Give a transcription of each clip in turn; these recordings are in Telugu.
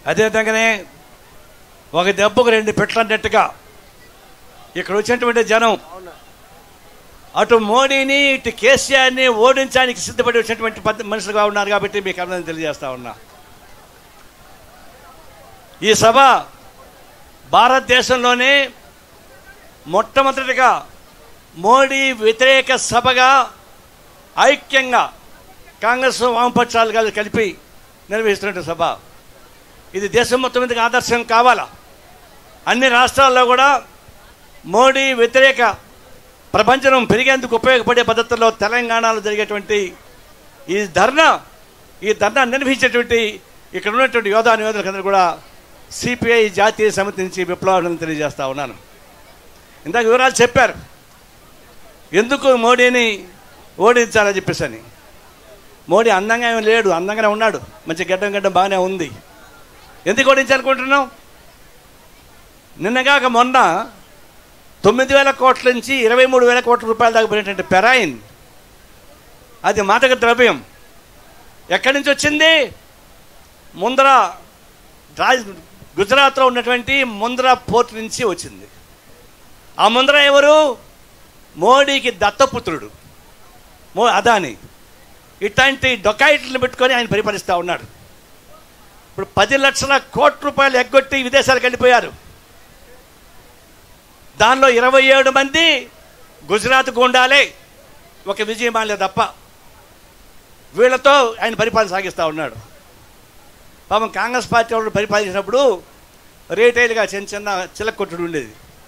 అదేవిధంగానే ఒక దెబ్బకు రెండు పెట్లు అన్నట్టుగా ఇక్కడ వచ్చినటువంటి జనం అటు మోడీని ఇటు కేసీఆర్ని ఓడించడానికి సిద్ధపడి వచ్చినటువంటి పద్ధ మనుషులుగా ఉన్నారు కాబట్టి మీకు అందరం తెలియజేస్తా ఉన్నా ఈ సభ భారతదేశంలోనే మొట్టమొదటిగా మోడీ వ్యతిరేక సభగా ఐక్యంగా కాంగ్రెస్ వామపక్షాలు కలిసి కలిపి నిర్వహిస్తున్న సభ ఇది దేశం మొత్తం మీదకి ఆదర్శం కావాలా అన్ని రాష్ట్రాల్లో కూడా మోడీ వ్యతిరేక ప్రపంచం పెరిగేందుకు ఉపయోగపడే పద్ధతుల్లో తెలంగాణలో జరిగేటువంటి ఈ ధర్నా ఈ ధర్నా నిర్వహించేటువంటి ఇక్కడ ఉన్నటువంటి యోధా నియోజకులందరూ కూడా సిపిఐ జాతీయ సమితి నుంచి విప్లవాలను తెలియజేస్తా ఉన్నాను ఇందాక వివరాలు చెప్పారు ఎందుకు మోడీని ఓడించాలని చెప్పేసి అని మోడీ అందంగా ఏమి లేడు అందంగానే ఉన్నాడు మంచి గడ్డం గడ్డం బాగానే ఉంది ఎందుకు ఓడించాలనుకుంటున్నాం నిన్నగాక మొన్న తొమ్మిది వేల కోట్ల నుంచి ఇరవై మూడు వేల కోట్ల రూపాయల దాకా పోయినటువంటి పెరాయిన్ అది మాదక ద్రవ్యం ఎక్కడి నుంచి వచ్చింది ముందర రాజ్ గుజరాత్లో ఉన్నటువంటి ముందర పోర్ట్ నుంచి వచ్చింది ఆ ముందర ఎవరు మోడీకి దత్తపుత్రుడు మో అదాని ఇట్లాంటి డొకాయిట్లను పెట్టుకొని ఆయన పరిపాలిస్తూ ఉన్నాడు ఇప్పుడు పది లక్షల కోట్ల రూపాయలు ఎగ్గొట్టి విదేశాలకు వెళ్ళిపోయారు దానిలో ఇరవై ఏడు మంది గుజరాత్ గుండాలే ఒక విజయమాల్య తప్ప వీళ్ళతో ఆయన పరిపాలన సాగిస్తూ ఉన్నాడు పాపం కాంగ్రెస్ పార్టీ వాళ్ళు పరిపాలించినప్పుడు రీటైల్గా చిన్న చిన్న చిలక కొట్టుడు ఉండేది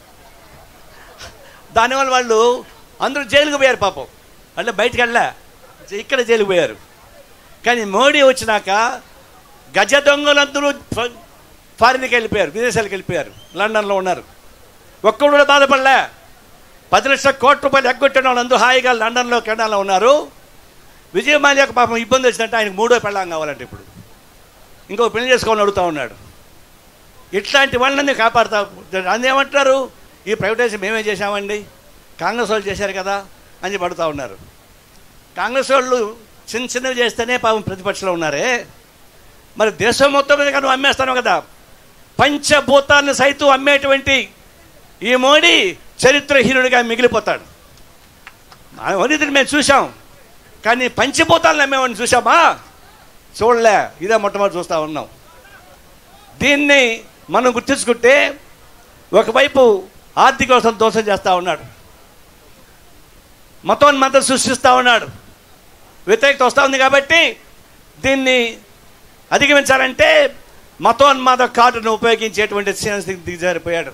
దానివల్ల వాళ్ళు అందరూ జైలుకు పోయారు పాపం అంటే బయటికి వెళ్ళా ఇక్కడ జైలుకు పోయారు కానీ మోడీ వచ్చినాక గజ దొంగలందరూ ఫ- ఫారిన్కి వెళ్ళిపోయారు విదేశాలకు వెళ్ళిపోయారు లండన్లో ఉన్నారు ఒక్కడు కూడా బాధపడలే పది లక్షల కోట్ల రూపాయలు ఎగ్గొట్టిన వాళ్ళందరూ హాయిగా లండన్లో కెనడాలో ఉన్నారు విజయమాల్యకు పాపం ఇబ్బంది వచ్చినట్టు ఆయనకు మూడో పెళ్ళాం కావాలంటే ఇప్పుడు ఇంకో పెళ్లి చేసుకోవాలని అడుగుతా ఉన్నాడు ఇట్లాంటి వాళ్ళని కాపాడుతా అని ఏమంటారు ఈ ప్రైవేటైజేషన్ మేమే చేశామండి కాంగ్రెస్ వాళ్ళు చేశారు కదా అని చెప్పి అడుగుతా ఉన్నారు కాంగ్రెస్ వాళ్ళు చిన్న చిన్నవి చేస్తేనే పాపం ప్రతిపక్షంలో ఉన్నారే మరి దేశం మొత్తం మీద నువ్వు అమ్మేస్తాను కదా పంచభూతాన్ని సైతం అమ్మేటువంటి ఈ మోడీ చరిత్రహీనుడిగా మిగిలిపోతాడు అవన్నీ మేము చూసాం కానీ పంచభూతాలను అమ్మేవాడిని చూసామా చూడలే ఇదే మొట్టమొదటి చూస్తూ ఉన్నాం దీన్ని మనం గుర్తించుకుంటే ఒకవైపు ఆర్థిక వ్యవస్థను దోషం చేస్తూ ఉన్నాడు మతోన్మతం సృష్టిస్తూ ఉన్నాడు వ్యతిరేకత వస్తూ ఉంది కాబట్టి దీన్ని అధిగమించాలంటే మతోన్మాద కార్డును ఉపయోగించేటువంటి స్థితికి దిగజారిపోయాడు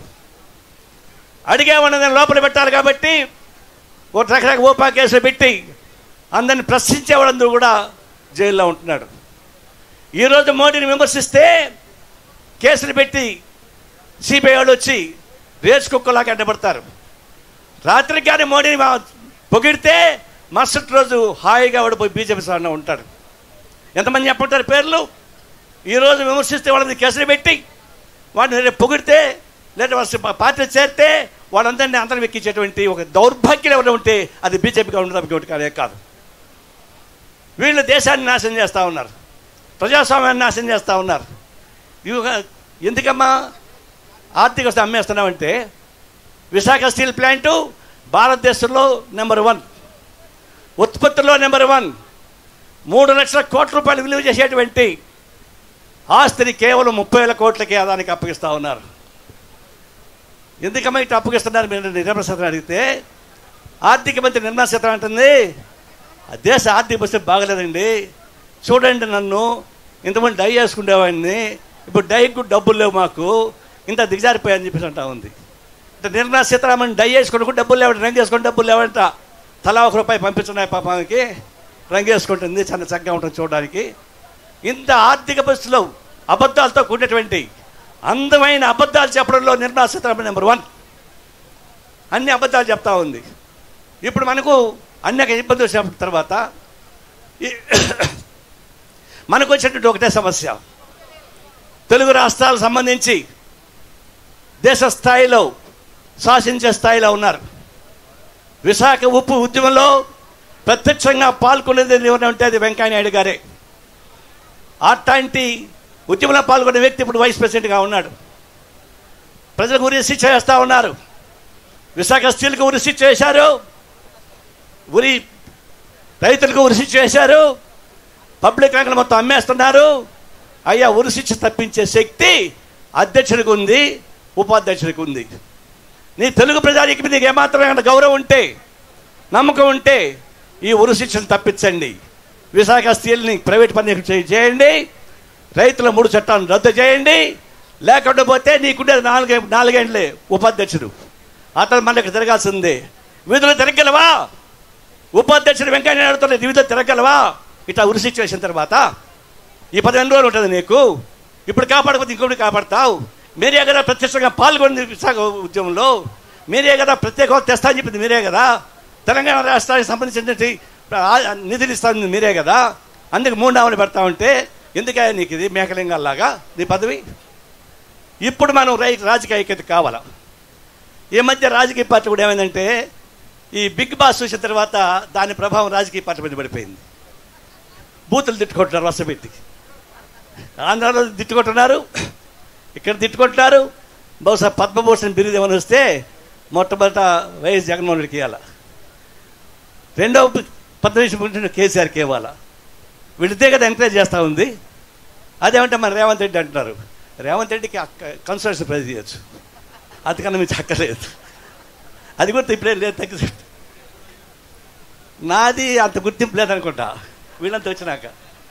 అడిగేవాడిని లోపల పెట్టాలి కాబట్టి ఒక రకరకాల ఓపా కేసులు పెట్టి అందరిని ప్రశ్నించేవాడందరూ కూడా జైల్లో ఉంటున్నాడు ఈరోజు మోడీని విమర్శిస్తే కేసులు పెట్టి సిబిఐ వాళ్ళు వచ్చి రేసు కుక్కలాగా అడ్డపడతారు రాత్రికి కానీ మోడీని మా- పొగిడితే మరుసటి రోజు హాయిగా వాడిపోయి బీజేపీ సార్న ఉంటాడు ఎంతమంది చెప్పంటారు పేర్లు ఈరోజు విమర్శిస్తే వాళ్ళని కేసులు పెట్టి వాడిని రేపు పొగిడితే లేదా వాళ్ళ పా- పార్టీ చేరితే వాళ్ళందరినీ అందరం ఎక్కించేటువంటి ఒక దౌర్భాగ్యం ఎవరైనా ఉంటే అది బీజేపీగా ఉండదు ఇంకోటి కాదే కాదు వీళ్ళు దేశాన్ని నాశనం చేస్తూ ఉన్నారు ప్రజాస్వామ్యాన్ని నాశనం చేస్తూ ఉన్నారు ఇవి ఒక- ఎందుకమ్మా ఆర్థిక వ్యవస్థ అమ్మేస్తున్నామంటే విశాఖ స్టీల్ ప్లాంటు భారతదేశంలో నెంబర్ వన్ ఉత్పత్తిలో నెంబర్ వన్ మూడు లక్షల కోట్ల రూపాయలు విలువ చేసేటువంటి ఆస్తిని కేవలం ముప్పై వేల కోట్లకే దానికి అప్పగిస్తూ ఉన్నారు ఎందుకమ్మా ఇటు అప్పగిస్తున్నారు మీరు నిర్మలా సీతారామన్ అడిగితే ఆర్థిక మంత్రి నిర్మలా సీతారామన్ అంటుంది "ఆ దేశ ఆర్థిక పరిస్థితి బాగలేదండి చూడండి నన్ను ఇంతమంది డై చేసుకునేవాడిని ఇప్పుడు డైకు డబ్బులు లేవు మాకు ఇంత దిగజారిపోయాయని చెప్పేసి అంటా ఉంది అంటే నిర్మలా సీతారామన్ డై చేసుకుని డబ్బులు లేవంట రంగు చేసుకుని డబ్బులు లేవంట తలా ఒక రూపాయి పంపించున్నాయి పాపానికి రంగు వేసుకుంటుంది చాలా చక్కగా ఉంటుంది చూడడానికి ఇంత ఆర్థిక పరిస్థితిలో అబద్ధాలతో కూడినటువంటి అందమైన అబద్ధాలు చెప్పడంలో నిర్మలా సీతారామన్ నెంబర్ వన్ అన్ని అబద్ధాలు చెప్తా ఉంది ఇప్పుడు మనకు అనేక ఇబ్బందులు వచ్చిన తర్వాత ఈ- మనకు వచ్చేటువంటి ఒకటే సమస్య తెలుగు రాష్ట్రాలకు సంబంధించి దేశ స్థాయిలో శాసించే స్థాయిలో ఉన్నారు విశాఖ ఉప్పు ఉద్యమంలో ప్రత్యక్షంగా పాల్గొనేది ఎవరైనా ఉంటే అది వెంకయ్య నాయుడు గారే అట్లాంటి ఉద్యమంలో పాల్గొన్న వ్యక్తి ఇప్పుడు వైస్ ప్రెసిడెంట్గా ఉన్నాడు ప్రజలకు ఉరి శిక్ష చేస్తూ ఉన్నారు విశాఖ స్టీల్కి ఉరి శిక్ష చేశారు ఉరి రైతులకు ఉరి శిక్ష చేశారు పబ్లిక్ రంగం మొత్తం అమ్మేస్తున్నారు అయ్యా ఉరి శిక్ష తప్పించే శక్తి అధ్యక్షుడికి ఉంది ఉపాధ్యక్షుడికి ఉంది నీ తెలుగు ప్రజానికి నీకు ఏమాత్రమైన గౌరవం ఉంటే నమ్మకం ఉంటే ఈ ఉరి శిక్షను తప్పించండి విశాఖ స్టీల్ని ప్రైవేట్ పని చేయండి రైతుల మూడు చట్టాలను రద్దు చేయండి లేకుండా పోతే నీకుండే నాలుగే నాలుగేండ్లే ఉపాధ్యక్షుడు అతను మనకి తిరగాల్సిందే విధులు తిరగలవా ఉపాధ్యక్షుడు వెంకయ్య అడుగుతున్న విధులు తిరగలవా ఇట్లా ఉరి శిక్ష వేసిన తర్వాత ఈ పది ఎన్ని రోజులు ఉంటుంది నీకు ఇప్పుడు కాపాడకపోతే ఇంకొకటి కాపాడతావు మీరే కదా ప్రత్యక్షంగా పాల్గొంది విశాఖ ఉద్యమంలో మీరే కదా ప్రత్యేక హోదా తెస్తా అని చెప్పింది మీరే కదా తెలంగాణ రాష్ట్రానికి సంబంధించినటువంటి ఆ- నిధులు ఇస్తాను మీరే కదా అందుకు మూడు నామలు పెడతా ఉంటే ఎందుకయ్యా నీకు ఇది మేకలింగాల్లాగా నీ పదవి ఇప్పుడు మనం రై రాజకీయ ఐక్యత కావాలా ఈ మధ్య రాజకీయ పార్టీ కూడా ఏమైందంటే ఈ బిగ్ బాస్ చూసిన తర్వాత దాని ప్రభావం రాజకీయ పార్టీ మీద పడిపోయింది బూతులు తిట్టుకుంటున్నారు వసపెట్టి ఆంధ్రాలో తిట్టుకుంటున్నారు ఇక్కడ తిట్టుకుంటున్నారు బహుశా పద్మభూషణ్ బిరుదు ఏమైనా వస్తే మొట్టమొదట వైఎస్ జగన్మోహన్ రెడ్డికి ఇవ్వాల రెండవ పద్మభూషణ్ కేసీఆర్కి ఇవ్వాలా వీళ్ళితే కదా ఎంకరేజ్ చేస్తూ ఉంది అదేమంటే మన రేవంత్ రెడ్డి అంటున్నారు రేవంత్ రెడ్డికి కన్సల్టేషన్ ప్రైజ్ చేయొచ్చు అంతకన్నా మీకు అక్కర్లేదు అది కూడా ఇప్పుడే లేదు తగ్గి నాది అంత గుర్తింపు లేదనుకుంటా వీళ్ళంతా వచ్చినాక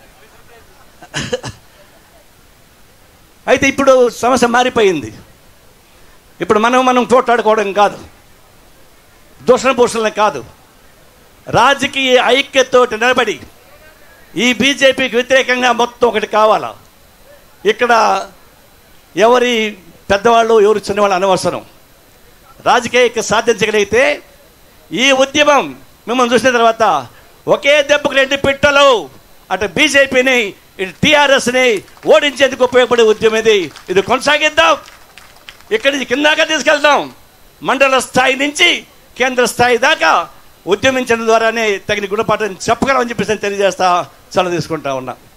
అయితే ఇప్పుడు సమస్య మారిపోయింది ఇప్పుడు మనం మనం పోట్లాడుకోవడం కాదు దూషణ భూషణలే కాదు రాజకీయ ఐక్యతతోటి నిలబడి ఈ బీజేపీకి వ్యతిరేకంగా మొత్తం ఒకటి కావాలా ఇక్కడ ఎవరి పెద్దవాళ్ళు ఎవరు చిన్నవాళ్ళు అనవసరం రాజకీయ ఐక్యత సాధించగలిగితే ఈ ఉద్యమం మిమ్మల్ని చూసిన తర్వాత ఒకే దెబ్బకు రెండు పిట్టలు అటు బీజేపీని ఇటు టీఆర్ఎస్ని ఓడించేందుకు ఉపయోగపడే ఉద్యమం ఇది ఇది కొనసాగిద్దాం ఇక్కడి నుంచి కిందాక తీసుకెళ్దాం మండల స్థాయి నుంచి కేంద్ర స్థాయి దాకా ఉద్యమించడం ద్వారానే తగిన గుణపాఠం చెప్పగలమని చెప్పేసి నేను తెలియజేస్తా సెలవు తీసుకుంటా ఉన్నా